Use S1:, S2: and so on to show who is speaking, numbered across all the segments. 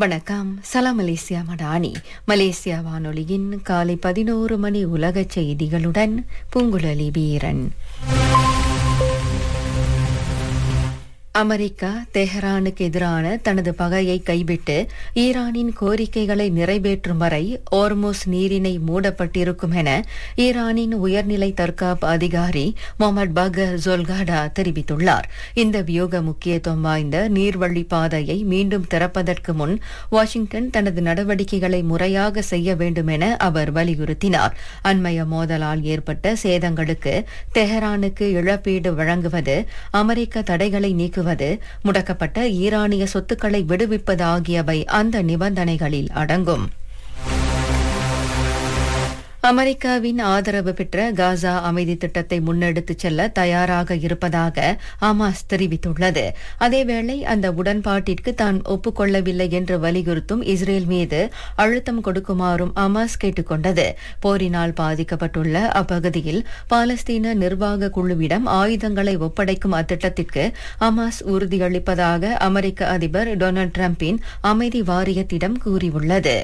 S1: வணக்கம் சலாம் Malaysia Madani Malaysia வானொலியின் காலை பதினோரு மணி உலக செய்திகளுடன் பூங்குழலி வீரன் அமெரிக்கா தெஹ்ரானுக்கு எதிரான தனது பகையை கைவிட்டு ஈரானின் கோரிக்கைகளை நிறைவேற்றும் வரை ஓர்மோஸ் நீரிணை மூடப்பட்டிருக்கும் என ஈரானின் உயர்நிலை தற்காப்பு அதிகாரி முகமது பகர் ஜொல்காடா தெரிவித்துள்ளார் இந்த வியோக முக்கியத்துவம் வாய்ந்த நீர்வழி பாதையை மீண்டும் திறப்பதற்கு முன் வாஷிங்டன் தனது நடவடிக்கைகளை முறையாக செய்ய வேண்டும் என அவர் வலியுறுத்தினார் அண்மைய மோதலால் ஏற்பட்ட சேதங்களுக்கு தெஹ்ரானுக்கு இழப்பீடு வழங்குவது அமெரிக்க தடைகளை நீக்குவது முடக்கப்பட்ட ஈரானிய சொத்துக்களை விடுவிப்பது ஆகியவை அந்த நிபந்தனைகளில் அடங்கும் அமெரிக்காவின் ஆதரவு பெற்ற காசா அமைதி திட்டத்தை முன்னெடுத்துச் செல்ல தயாராக இருப்பதாக ஹமாஸ் தெரிவித்துள்ளது அதேவேளை அந்த உடன்பாட்டிற்கு தான் ஒப்புக்கொள்ளவில்லை என்று வலியுறுத்தும் இஸ்ரேல் மீது அழுத்தம் கொடுக்குமாறும் ஹமாஸ் கேட்டுக் கொண்டது போரினால் பாதிக்கப்பட்டுள்ள அப்பகுதியில் பாலஸ்தீன நிர்வாக குழுவிடம் ஆயுதங்களை ஒப்படைக்கும் அத்திட்டத்திற்கு ஹமாஸ் உறுதியளிப்பதாக அமெரிக்க அதிபர் டொனால்டு டிரம்பின் அமைதி வாரியத்திடம் கூறியுள்ளது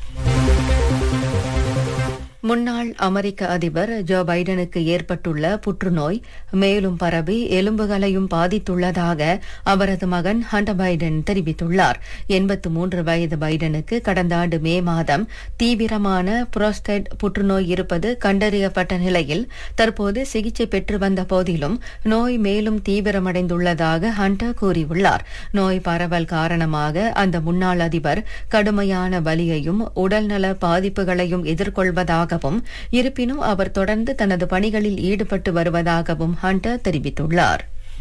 S1: முன்னாள் அமெரிக்க அதிபர் ஜோ பைடனுக்கு ஏற்பட்டுள்ள புற்றுநோய் மேலும் பரவி எலும்புகளையும் பாதித்துள்ளதாக அவரது மகன் ஹண்டர் பைடன் தெரிவித்துள்ளார் எண்பத்து மூன்று வயது பைடனுக்கு கடந்த ஆண்டு மே மாதம் தீவிரமான புரோஸ்டேட் புற்றுநோய் இருப்பது கண்டறியப்பட்ட நிலையில் தற்போது சிகிச்சை பெற்று வந்த போதிலும் நோய் மேலும் தீவிரமடைந்துள்ளதாக ஹண்டர் கூறியுள்ளார் நோய் பரவல் காரணமாக அந்த முன்னாள் அதிபர் கடுமையான வலியையும் உடல்நல பாதிப்புகளையும் எதிர்கொள்வதாக வருவதாகவும் இருப்பினும் அவர் தொடர்ந்து தனது பணிகளில் ஈடுபட்டு வருவதாகவும் ஹண்டர் தெரிவித்துள்ளார்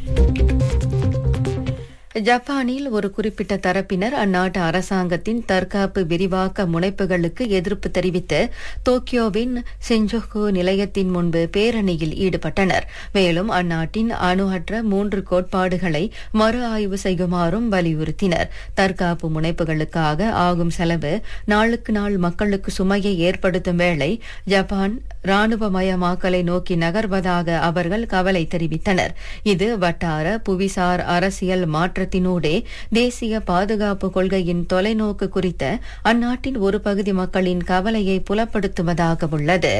S1: ஜப்பானில் ஒரு குறிப்பிட்ட தரப்பினர் அந்நாட்டு அரசாங்கத்தின் தற்காப்பு விரிவாக்க முனைப்புகளுக்கு எதிர்ப்பு தெரிவித்து டோக்கியோவின் செஞ்சோகு நிலையத்தின் முன்பு பேரணியில் ஈடுபட்டனர் மேலும் அந்நாட்டின் அணுஅற்ற மூன்று கோட்பாடுகளை மறு ஆய்வு செய்யுமாறும் வலியுறுத்தினர் தற்காப்பு முனைப்புகளுக்காக ஆகும் செலவு நாளுக்கு நாள் மக்களுக்கு சுமையை ஏற்படுத்தும் வேளை ஜப்பான் ராணுவமயமாக்கலை நோக்கி நகர்வதாக அவர்கள் கவலை தெரிவித்தனர் இது வட்டார புவிசார் அரசியல் மாற்றத்தினூடே தேசிய பாதுகாப்பு கொள்கையின் தொலைநோக்கு குறித்த அந்நாட்டின் ஒரு பகுதி மக்களின் கவலையை புலப்படுத்துவதாக உள்ளது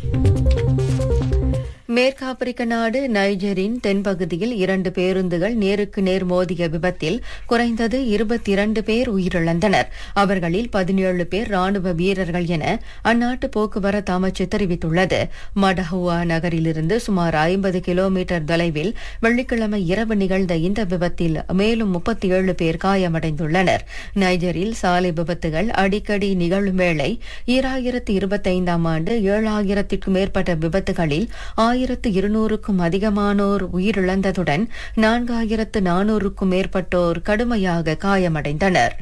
S1: மேற்காப்பிரிக்க நாடு நைஜரின் தென்பகுதியில் இரண்டு பேருந்துகள் நேருக்கு நேர் மோதிய விபத்தில் குறைந்தது இருபத்தி இரண்டு பேர் உயிரிழந்தனர் அவர்களில் பதினேழு பேர் ராணுவ வீரர்கள் என அந்நாட்டு போக்குவரத்து அமைச்சு தெரிவித்துள்ளது மடஹுவா நகரிலிருந்து சுமார் ஐம்பது கிலோமீட்டர் தொலைவில் வெள்ளிக்கிழமை இரவு நிகழ்ந்த இந்த விபத்தில் மேலும் முப்பத்தி ஏழு பேர் காயமடைந்துள்ளனர் நைஜரில் சாலை விபத்துகள் அடிக்கடி நிகழும் வேளை ஈராயிரத்து இருபத்தைந்தாம் ஆண்டு ஏழாயிரத்திற்கும் மேற்பட்ட விபத்துகளில் ஆயிரத்து இருநூறுக்கும் அதிகமானோர் உயிரிழந்ததுடன் நான்காயிரத்து நானூறுக்கும் மேற்பட்டோர் கடுமையாக காயமடைந்தனர்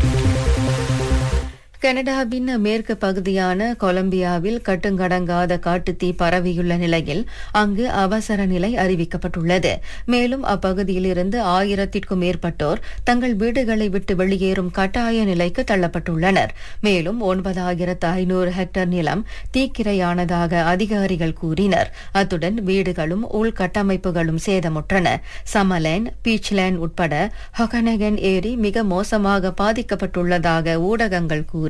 S1: கனடாவின் மேற்கு பகுதியான கொலம்பியாவில் கட்டுங்கடங்காத காட்டுத்தீ பரவியுள்ள நிலையில் அங்கு அவசர நிலை அறிவிக்கப்பட்டுள்ளது மேலும் அப்பகுதியிலிருந்து ஆயிரத்திற்கும் மேற்பட்டோர் தங்கள் வீடுகளை விட்டு வெளியேறும் கட்டாய நிலைக்கு தள்ளப்பட்டுள்ளனர் மேலும் ஒன்பதாயிரத்து ஐநூறு ஹெக்டேர் நிலம் தீக்கிரையானதாக அதிகாரிகள் கூறினர் அத்துடன் வீடுகளும் உள்கட்டமைப்புகளும் சேதமுற்றன சமலேன் பீச்லேன் உட்பட ஹொகனகன் ஏரி மிக மோசமாக பாதிக்கப்பட்டுள்ளதாக ஊடகங்கள் கூறின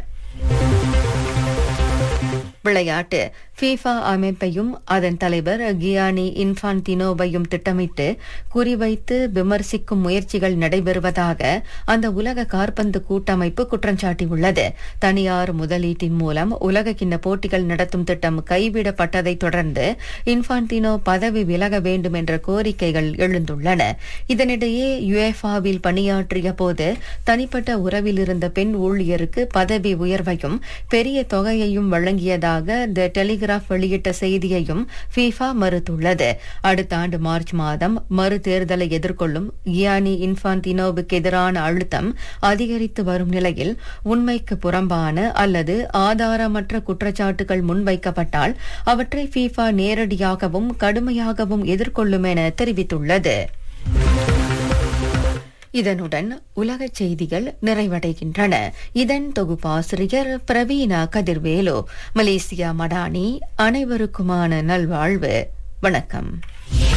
S1: விளையாட்டு ஃபீஃபா அமைப்பையும் அதன் தலைவர் கியானி இன்ஃபான்டினோவையும் திட்டமிட்டு குறிவைத்து விமர்சிக்கும் முயற்சிகள் நடைபெறுவதாக அந்த உலக கார்பந்து கூட்டமைப்பு குற்றஞ்சாட்டியுள்ளது தனியார் முதலீட்டின் மூலம் உலக கிண்ண போட்டிகள் நடத்தும் திட்டம் கைவிடப்பட்டதைத் தொடர்ந்து இன்ஃபான்டினோ பதவி விலக வேண்டும் என்ற கோரிக்கைகள் எழுந்துள்ளன இதனிடையே யுஎஃபாவில் பணியாற்றிய போது தனிப்பட்ட உறவில் இருந்த பெண் ஊழியருக்கு பதவி உயர்வையும் பெரிய தொகையையும் வழங்கியதாக த டெலிகிராப் வெளியிட்ட செய்தியையும் ஃபீஃபா மறுத்துள்ளது அடுத்த ஆண்டு மார்ச் மாதம் மறு தேர்தலை எதிர்கொள்ளும் கியானி இன்ஃபான்டினோவுக்கு எதிரான அழுத்தம் அதிகரித்து வரும் நிலையில் உண்மைக்கு புறம்பான அல்லது ஆதாரமற்ற குற்றச்சாட்டுகள் முன்வைக்கப்பட்டால் அவற்றை ஃபீஃபா நேரடியாகவும் கடுமையாகவும் எதிர்கொள்ளும் என தெரிவித்துள்ளது இதனுடன் உலகச் செய்திகள் நிறைவடைகின்றன இதன் தொகுப்பாசிரியர் பிரவீனா கதிர்வேலு மலேசியா மடானி அனைவருக்குமான நல்வாழ்வு வணக்கம்